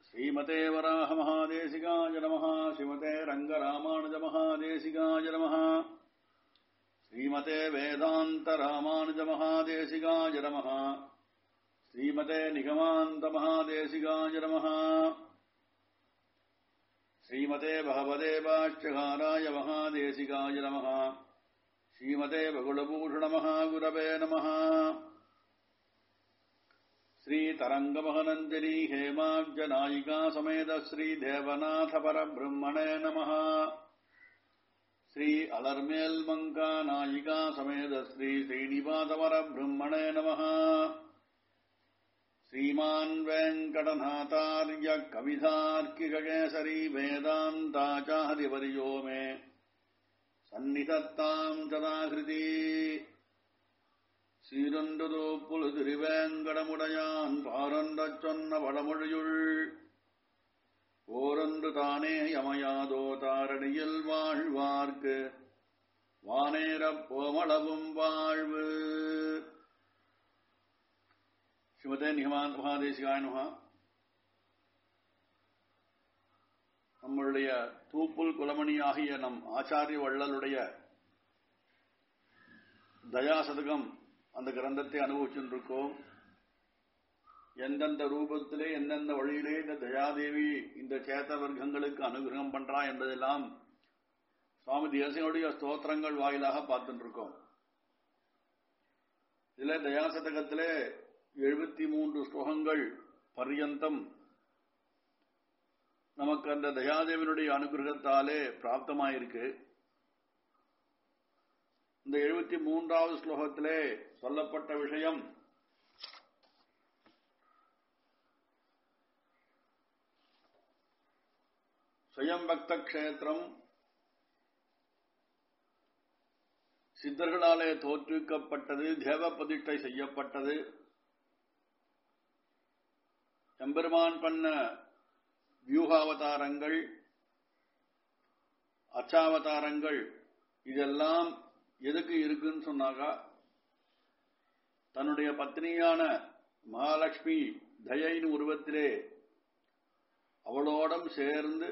श्रीमते वराहमहादेशिकाय नमः श्रीमते रङ्गरामानुजमहादेशिकाय नमः श्रीमते वेदान्तरामानुजमहादेशिकाय नमः श्रीमते निगमान्तमहादेशिकाय नमः श्रीमते भगवते भाष्यकाराय महादेशिकाय नमः श्रीमते बकुलभूषणमहागुरवे नमः श्रीतरङ्गमहनञ्जनी हेमाब्जनायिका समेत श्रीदेवनाथपरब्रह्मणे नमः श्री अलर्मेल्मङ्का नायिका समेत श्री श्रीनिवासपरब्रह्मणे नमः श्रीमान् वेङ्कटनाथार्य कविधार्किककेसरी वेदान्ताचार्यवर्यो मे सन्निधत्ताम् तदाकृति சீரொன்றுதோ புலு திருவேங்கடமுடையான் பாரொன்றச் சொன்ன வடமொழியுள் ஓரொன்று தானே யமையாதோ தாரணியில் வாழ்வார்க்கு வானேரப் போமளவும் வாழ்வு ஸ்ரீமதே நிகமான் மகாதேசிகாய நமகா நம்மளுடைய தூப்புல் குலமணி ஆகிய நம் ஆச்சாரிய வள்ளலுடைய தயாசதகம் அந்த கிரந்தத்தை அனுபவிச்சுருக்கோம் எந்தெந்த ரூபத்திலே எந்தெந்த வழியிலே இந்த தயாதேவி இந்த சேத்த வர்க்கங்களுக்கு அனுகிரகம் பண்றா என்பதெல்லாம் சுவாமி தேசனுடைய ஸ்தோத்திரங்கள் வாயிலாக பார்த்துட்டு இருக்கோம் இதுல தயாசதகத்திலே எழுபத்தி மூன்று ஸ்லோகங்கள் பர்யந்தம் நமக்கு அந்த தயாதேவினுடைய அனுகிரகத்தாலே பிராப்தமாயிருக்கு இந்த எழுபத்தி மூன்றாவது ஸ்லோகத்திலே சொல்லப்பட்ட விஷயம் சுயம்பக்த கஷேத்திரம் சித்தர்களாலே தோற்றுவிக்கப்பட்டது தேவ பிரதிஷ்டை செய்யப்பட்டது எம்பெருமான் பண்ண வியூகாவதாரங்கள் அச்சாவதாரங்கள் இதெல்லாம் எதுக்கு இருக்குன்னு சொன்னாக்கா தன்னுடைய பத்னியான மகாலட்சுமி தயின் உருவத்திலே அவளோடம் சேர்ந்து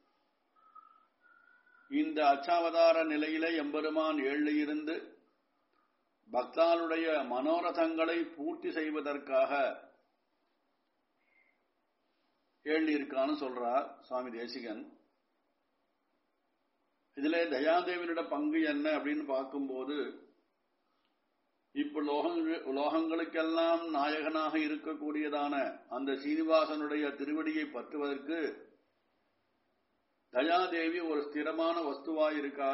இந்த அச்சாவதார நிலையிலே எம்பெருமான் இருந்து பக்தாளுடைய மனோரதங்களை பூர்த்தி செய்வதற்காக எழுதியிருக்கான்னு சொல்றார் சுவாமி தேசிகன் இதிலே தயாதேவியோட பங்கு என்ன அப்படின்னு பார்க்கும்போது இப்ப உலோகங்களுக்கெல்லாம் நாயகனாக இருக்கக்கூடியதான அந்த சீனிவாசனுடைய திருவடியை பற்றுவதற்கு தயாதேவி ஒரு ஸ்திரமான வஸ்துவாயிருக்கா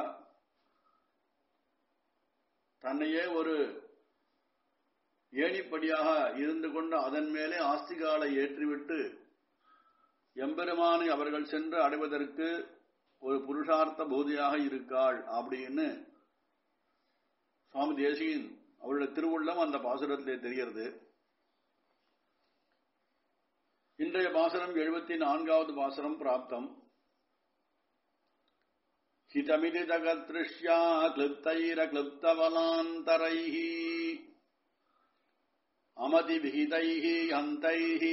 தன்னையே ஒரு ஏணிப்படியாக இருந்து கொண்டு அதன் மேலே ஆஸ்திகாலை ஏற்றிவிட்டு எம்பெருமானை அவர்கள் சென்று அடைவதற்கு ஒரு புருஷார்த்த போதியாக இருக்காள் அப்படின்னு சுவாமி தேசியின் அவருடைய திருவுள்ளம் அந்த பாசுரத்திலே தெரிகிறது இன்றைய பாசுரம் எழுபத்தி நான்காவது பாசுரம் பிராப்தம் ஹிதமிதி ஜகத்ருஷ்யா கிளிப்தைர கிளிப்தவலாந்தரைः அமதி விகிதைः ஹந்தைः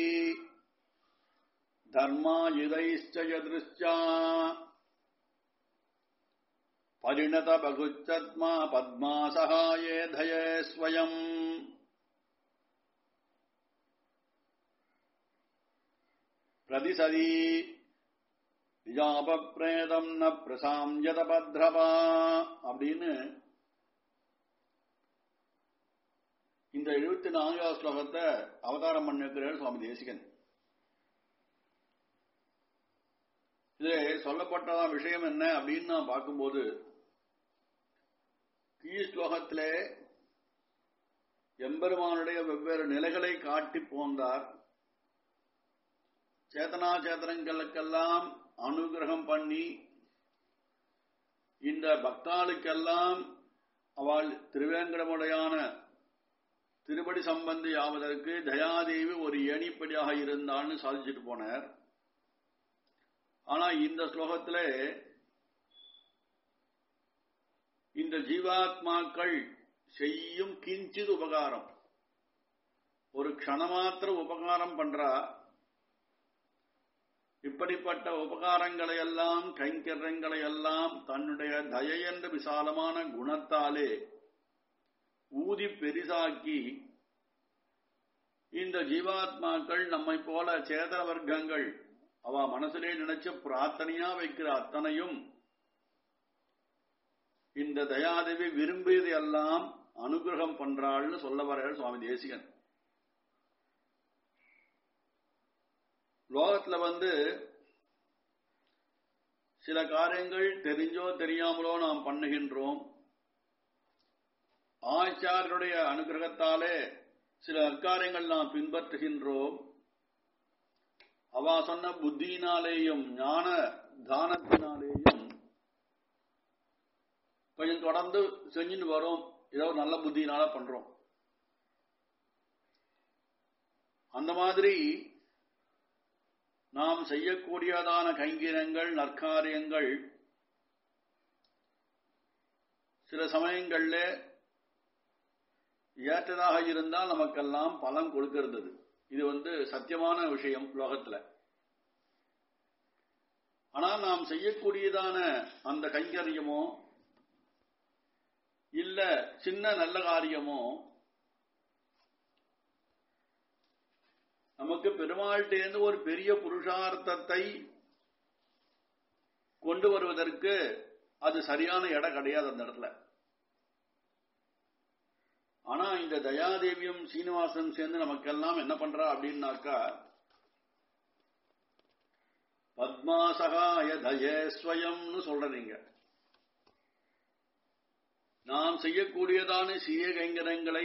धर्मायुधैश्च यदृश्चा परिणत बगुच्चत्मा पद्मा सहाये धये स्वयम् प्रतिसदी நிஜாபப்ரேதம் ந பிரசாம்யத பத்ரபா அப்படின்னு இந்த எழுபத்தி நான்காவது ஸ்லோகத்தை அவதாரம் பண்ணிருக்கிறார் சுவாமி தேசிகன் இது சொல்லப்பட்டதான் விஷயம் என்ன அப்படின்னு நான் பார்க்கும்போது கீழ் ஸ்லோகத்திலே எம்பெருமானுடைய வெவ்வேறு நிலைகளை காட்டி போந்தார் சேத்தனா சேத்தனங்களுக்கெல்லாம் அனுகிரகம் பண்ணி இந்த பக்தாளுக்கெல்லாம் அவள் திருவேங்கடமுடையான திருப்படி சம்பந்தி ஆவதற்கு தயாதேவி ஒரு ஏணிப்படியாக இருந்தான்னு சாதிச்சுட்டு போனார் ஆனா இந்த ஸ்லோகத்திலே இந்த ஜீவாத்மாக்கள் செய்யும் கிஞ்சித் உபகாரம் ஒரு க்ஷணமாத்திர உபகாரம் பண்றா இப்படிப்பட்ட உபகாரங்களை எல்லாம் கைங்கரியங்களை எல்லாம் தன்னுடைய தயை என்ற விசாலமான குணத்தாலே ஊதி பெரிதாக்கி இந்த ஜீவாத்மாக்கள் நம்மை போல சேதன வர்க்கங்கள் அவ மனசிலே நினைச்சு பிரார்த்தனையா வைக்கிற அத்தனையும் இந்த தயாதேவி விரும்பியது எல்லாம் அனுகிரகம் பண்றாள்னு சொல்ல வர சுவாமி தேசிகன் லோகத்துல வந்து சில காரியங்கள் தெரிஞ்சோ தெரியாமலோ நாம் பண்ணுகின்றோம் ஆச்சாரியருடைய அனுகிரகத்தாலே சில அக்காரியங்கள் நாம் பின்பற்றுகின்றோம் அவ சொன்ன புத்தியினாலேயும் ஞான தானத்தினாலேயும் கொஞ்சம் தொடர்ந்து செஞ்சுட்டு வரோம் ஏதோ ஒரு நல்ல புத்தியினால பண்றோம் அந்த மாதிரி நாம் செய்யக்கூடியதான கைங்கிரங்கள் நற்காரியங்கள் சில சமயங்கள்ல ஏற்றதாக இருந்தால் நமக்கெல்லாம் பலன் கொடுக்கிறது இது வந்து சத்தியமான விஷயம் லோகத்துல ஆனால் நாம் செய்யக்கூடியதான அந்த கைங்கரியமோ இல்ல சின்ன நல்ல காரியமோ நமக்கு பெருமாள்கிட்டேருந்து ஒரு பெரிய புருஷார்த்தத்தை கொண்டு வருவதற்கு அது சரியான இடம் கிடையாது அந்த இடத்துல ஆனா இந்த தயாதேவியும் சீனிவாசன் சேர்ந்து நமக்கெல்லாம் என்ன பண்றா அப்படின்னாக்கா பத்மாசகாய தயேஸ்வயம்னு சொல்றீங்க நாம் செய்யக்கூடியதான சிறிய கைங்கரங்களை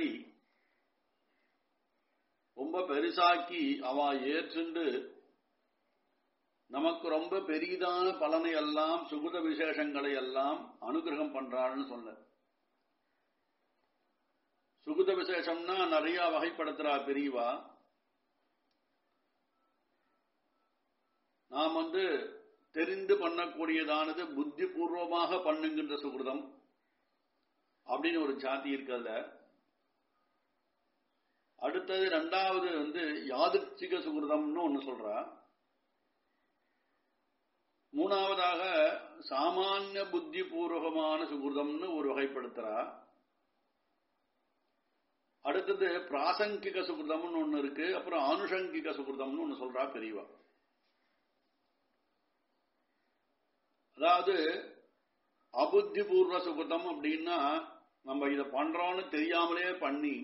ரொம்ப பெருசாக்கி அவ ஏற்றுண்டு நமக்கு ரொம்ப பெரிதான பலனை எல்லாம் சுகுத விசேஷங்களை எல்லாம் அனுகிரகம் பண்றாள்னு சொன்ன சுகுத விசேஷம்னா நிறைய வகைப்படுத்துறா பெரியவா நாம் வந்து தெரிந்து பண்ணக்கூடியதானது புத்தி பூர்வமாக பண்ணுகின்ற சுகிருதம் அப்படின்னு ஒரு ஜாதி இருக்கிறதுல அடுத்தது ரெண்டாவது வந்து யாதிர்ச்சிக சுகிருதம்னு ஒன்னு சொல்றா மூணாவதாக சாமானிய புத்தி பூர்வகமான சுகிருதம்னு ஒரு வகைப்படுத்துறா அடுத்தது பிராசங்கிக சுகிருதம்னு ஒன்னு இருக்கு அப்புறம் ஆனுஷங்கிக சுகிருதம்னு ஒன்னு சொல்றா பெரியவா அதாவது அபுத்தி பூர்வ சுகிருதம் அப்படின்னா நம்ம இதை பண்றோம்னு தெரியாமலே பண்ணி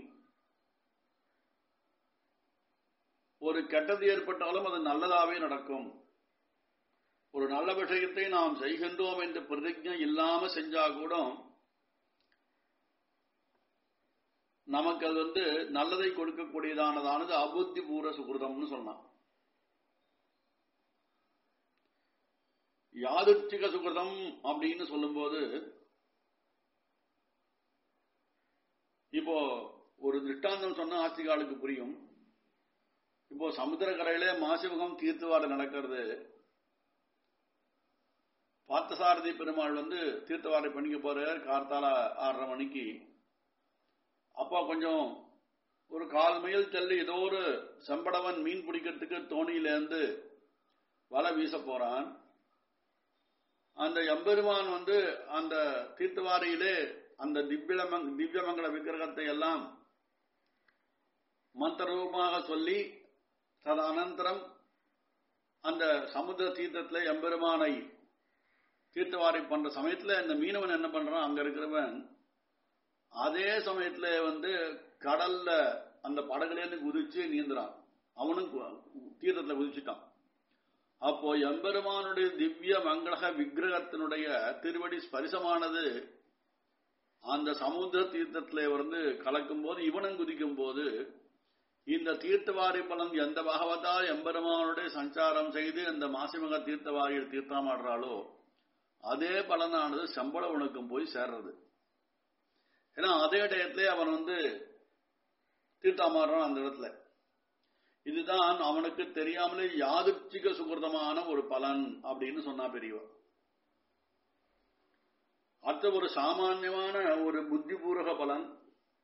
ஒரு கெட்டது ஏற்பட்டாலும் அது நல்லதாவே நடக்கும் ஒரு நல்ல விஷயத்தை நாம் செய்கின்றோம் என்ற பிரதிஜை இல்லாம செஞ்சா கூட நமக்கு அது வந்து நல்லதை கொடுக்கக்கூடியதானதானது அபுத்தி பூர்வ சுகிருதம்னு சொன்னான் யாதிர்ச்சிக சுகிருதம் அப்படின்னு சொல்லும்போது இப்போ ஒரு திருஷ்டாந்தம் சொன்ன ஆட்சிகாலுக்கு புரியும் இப்போ சமுத்திரக்கரையில மாசிமுகம் தீர்த்துவாடு நடக்கிறது பார்த்தசாரதி பெருமாள் வந்து தீர்த்தவாடை பண்ணிக்க போறார் கார்த்தால ஆறரை மணிக்கு அப்போ கொஞ்சம் ஒரு கால் மைல் தள்ளி ஏதோ ஒரு செம்படவன் மீன் பிடிக்கிறதுக்கு தோணியிலேருந்து வலை வீச போறான் அந்த எம்பெருமான் வந்து அந்த தீர்த்தவாரியிலே அந்த திவ்யமங் திவ்யமங்கல விக்கிரகத்தை எல்லாம் மந்திரரூபமாக சொல்லி ததனந்தரம் அந்த சமுத்திர தீர்த்தத்துல எம்பெருமானை தீர்த்தவாரி பண்ற சமயத்துல இந்த மீனவன் என்ன பண்றான் அங்க இருக்கிறவன் அதே சமயத்துல வந்து கடல்ல அந்த படகுலேருந்து குதிச்சு நீந்துறான் அவனும் தீர்த்தத்துல குதிச்சுட்டான் அப்போ எம்பெருமானுடைய திவ்ய மங்களக விக்கிரகத்தினுடைய திருவடி ஸ்பரிசமானது அந்த சமுத்திர தீர்த்தத்திலே வந்து கலக்கும் போது இவனும் குதிக்கும் போது இந்த தீர்த்தவாரி பலன் எந்த பகவத்தால் எம்பெருமானுடைய சஞ்சாரம் செய்து அந்த மாசிமக தீர்த்தவாரியில் தீர்த்தமாடுறாளோ அதே பலனானது செம்பளவனுக்கும் போய் சேர்றது ஏன்னா அதே டயத்திலே அவன் வந்து தீர்த்தாமாடுறான் அந்த இடத்துல இதுதான் அவனுக்கு தெரியாமலே யாதிர்ச்சிக சுகிருதமான ஒரு பலன் அப்படின்னு சொன்னா பெரியவா அடுத்த ஒரு சாமான்யமான ஒரு புத்திபூர்வக பலன்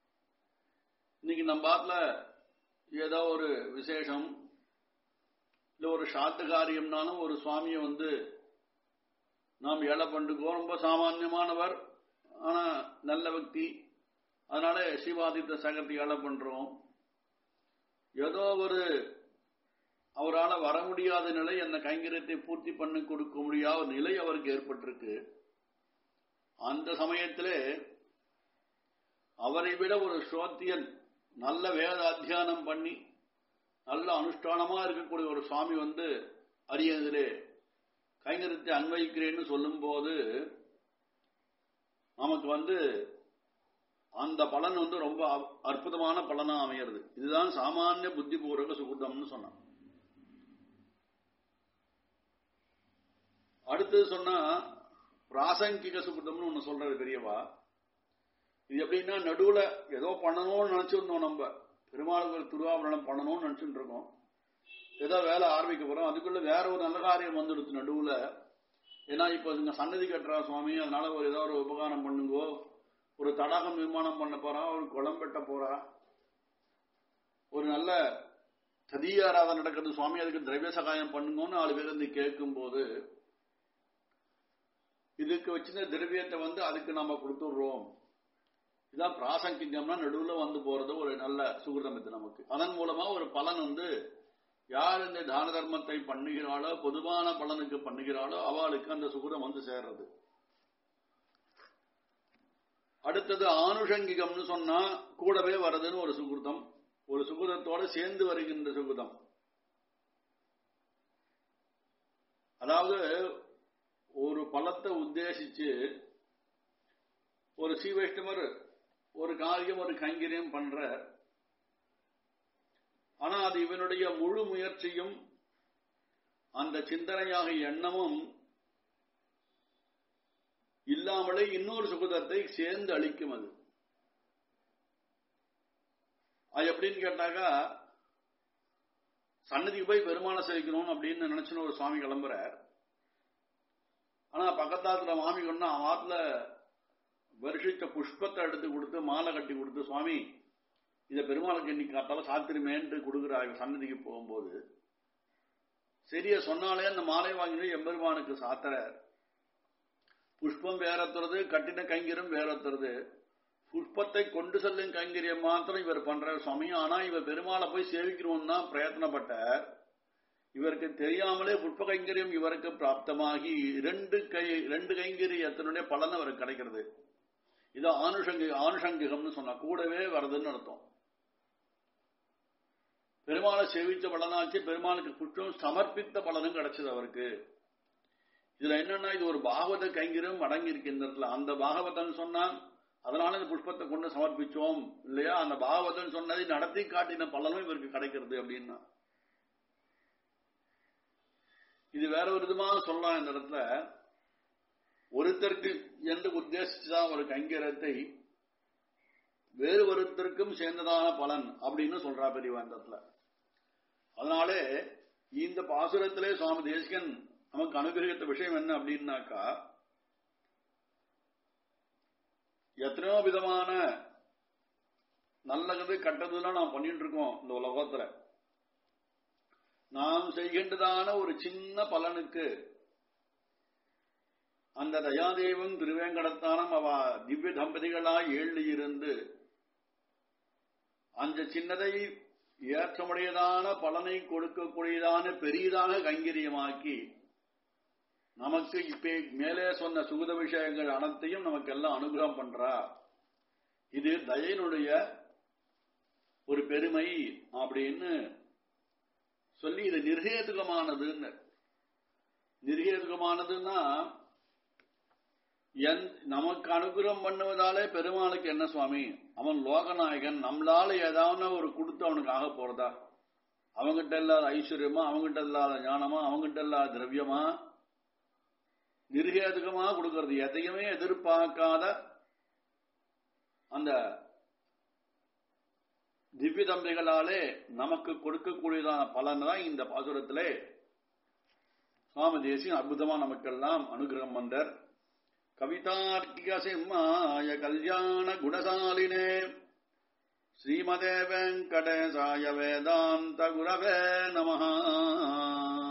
இன்னைக்கு நம்ம பாட்டில் ஏதோ ஒரு விசேஷம் இல்ல ஒரு சாத்து காரியம்னாலும் ஒரு சுவாமியை வந்து நாம் ஏழை பண்ணுக்கோ ரொம்ப சாமான்யமானவர் ஆனா நல்ல பக்தி அதனால சிவாதித்த சகத்தை ஏழை பண்றோம் ஏதோ ஒரு அவரால் வர முடியாத நிலை அந்த கைங்கரியத்தை பூர்த்தி பண்ணி கொடுக்க முடியாத நிலை அவருக்கு ஏற்பட்டிருக்கு அந்த சமயத்திலே அவரை விட ஒரு ஸ்ரோத்தியன் நல்ல வேத அத்தியானம் பண்ணி நல்ல அனுஷ்டானமா இருக்கக்கூடிய ஒரு சுவாமி வந்து அரியதிலே கைங்கரியத்தை அன்வைக்கிறேன்னு சொல்லும்போது நமக்கு வந்து அந்த பலன் வந்து ரொம்ப அற்புதமான பலனா அமையிறது இதுதான் சாமானிய புத்திபூர்வக சுகுதம்னு சொன்னான் அடுத்தது சொன்னா பிராசங்கிக சுகுதம்னு ஒண்ணு சொல்றது பெரியவா இது எப்படின்னா நடுவுல ஏதோ பண்ணணும்னு நினைச்சிருந்தோம் நம்ம பெருமாளுக்கு ஒரு திருவாபரணம் பண்ணணும்னு நினைச்சுட்டு இருக்கோம் ஏதோ வேலை ஆரம்பிக்க போறோம் அதுக்குள்ள வேற ஒரு நல்ல காரியம் வந்துடுது நடுவுல ஏன்னா இப்ப இங்க சன்னதி கட்டுறா சுவாமி அதனால ஒரு ஏதோ ஒரு உபகாரம் பண்ணுங்கோ ஒரு தடாகம் நிர்மாணம் பண்ண போறா ஒரு குளம் வெட்ட போறா ஒரு நல்ல சதியாராதனை நடக்கிறது சுவாமி அதுக்கு திரவிய சகாயம் பண்ணுங்கன்னு நாலு பேர் வந்து கேட்கும் போது இதுக்கு வச்சிருந்த திரவியத்தை வந்து அதுக்கு நாம கொடுத்துடுறோம் இதான் பிராசங்கிகம்னா நடுவுல வந்து போறது ஒரு நல்ல சுகிருதம் இது நமக்கு அதன் மூலமா ஒரு பலன் வந்து யார் இந்த தான தர்மத்தை பண்ணுகிறாளோ பொதுவான பலனுக்கு பண்ணுகிறாளோ அவளுக்கு அந்த சுகிருதம் வந்து சேர்றது அடுத்தது ஆனுஷங்கிகம்னு சொன்னா கூடவே வருதுன்னு ஒரு சுகிருதம் ஒரு சுகிருதத்தோட சேர்ந்து வருகின்ற சுகிருதம் அதாவது ஒரு பலத்தை உத்தேசிச்சு ஒரு ஸ்ரீ வைஷ்ணவர் ஒரு காரியம் ஒரு கைங்கரியம் பண்ற ஆனா அது இவனுடைய முழு முயற்சியும் அந்த சிந்தனையாக எண்ணமும் இல்லாமலே இன்னொரு சுகதத்தை சேர்ந்து அளிக்கும் அது அது எப்படின்னு கேட்டாக்கா சன்னதிக்கு போய் பெருமாளை சேவிக்கணும் அப்படின்னு நினைச்சுன்னு ஒரு சுவாமி கிளம்புறார் ஆனா பக்கத்தாத்துல மாமி கொண்டு அவன் ஆத்துல வருஷித்த புஷ்பத்தை எடுத்து கொடுத்து மாலை கட்டி கொடுத்து சுவாமி இதை பெருமாளுக்கு இன்னைக்கு காத்தால சாத்திரமேன்று கொடுக்குறாங்க சன்னதிக்கு போகும்போது சரியா சொன்னாலே அந்த மாலை வாங்கி எம்பெருமானுக்கு சாத்துறார் புஷ்பம் வேறத்துறது கட்டின கைங்கரம் வேறத்துறது புஷ்பத்தை கொண்டு செல்லும் கைங்கரியம் மாத்திரம் இவர் பண்ற சுவாமி ஆனா இவர் பெருமாளை போய் சேவிக்கணும்னு தான் பிரயத்தனப்பட்டார் இவருக்கு தெரியாமலே புஷ்ப கைங்கரியம் இவருக்கு பிராப்தமாகி இரண்டு கை ரெண்டு கைங்கரியத்தினுடைய பலன் அவருக்கு கிடைக்கிறது இது ஆனுஷங்கி ஆனுஷங்கிகம்னு சொன்னா கூடவே வருதுன்னு அர்த்தம் பெருமாளை சேவித்த பலனாச்சு பெருமாளுக்கு குற்றம் சமர்ப்பித்த பலனும் கிடைச்சது அவருக்கு இதுல என்னன்னா இது ஒரு பாகவத கைங்கரியம் அடங்கி இருக்கு இந்த இடத்துல அந்த பாகவதன் சொன்னா அதனால இந்த புஷ்பத்தை கொண்டு சமர்ப்பிச்சோம் இல்லையா அந்த பாகவதன் சொன்னதை நடத்தி காட்டின பலனும் இவருக்கு கிடைக்கிறது அப்படின்னா இது வேற ஒரு விதமாக சொல்லலாம் இந்த இடத்துல ஒருத்தருக்கு என்று உத்தேசிச்சுதான் ஒரு கைங்கரத்தை வேறு ஒருத்தருக்கும் சேர்ந்ததான பலன் அப்படின்னு சொல்றா பெரியவா இந்த இடத்துல அதனாலே இந்த பாசுரத்திலே சுவாமி தேசிகன் நமக்கு அனுகிரகித்த விஷயம் என்ன அப்படின்னாக்கா எத்தனையோ விதமான நல்லது கட்டதுலாம் நாம் பண்ணிட்டு இருக்கோம் இந்த உலகத்துல நாம் செய்கின்றதான ஒரு சின்ன பலனுக்கு அந்த தயாதேவன் திருவேங்கடத்தானம் அவ திவ்ய தம்பதிகளாய் ஏழு இருந்து அந்த சின்னதை ஏற்றமுடையதான பலனை கொடுக்கக்கூடியதான பெரியதான கைங்கரியமாக்கி நமக்கு இப்ப மேலே சொன்ன சுகுத விஷயங்கள் அனைத்தையும் நமக்கு எல்லாம் அனுகிரகம் பண்றா இது தயனுடைய ஒரு பெருமை அப்படின்னு சொல்லி இது நிர்ஹேதுகமானதுன்னு நிர்ஹேதுகமானதுன்னா நமக்கு அனுகிரகம் பண்ணுவதாலே பெருமாளுக்கு என்ன சுவாமி அவன் லோகநாயகன் நம்மளால ஏதாவது ஒரு கொடுத்து அவனுக்கு ஆக போறதா அவங்கிட்ட இல்லாத ஐஸ்வர்யமா அவங்கிட்ட இல்லாத ஞானமா அவங்கிட்ட இல்லாத திரவியமா நிர்ஹேதுகமா கொடுக்கறது எதையுமே எதிர்பார்க்காத அந்த திவ்ய தம்பிகளாலே நமக்கு கொடுக்கக்கூடியதான பலன் தான் இந்த பாசுரத்திலே சுவாமி தேசியம் அற்புதமா நமக்கெல்லாம் அனுகிரகம் வந்தார் கவிதார்க்கிக சிம்மாய கல்யாண குணசாலினே ஸ்ரீமதே வெங்கடேசாய வேதாந்த குரவே நமஹ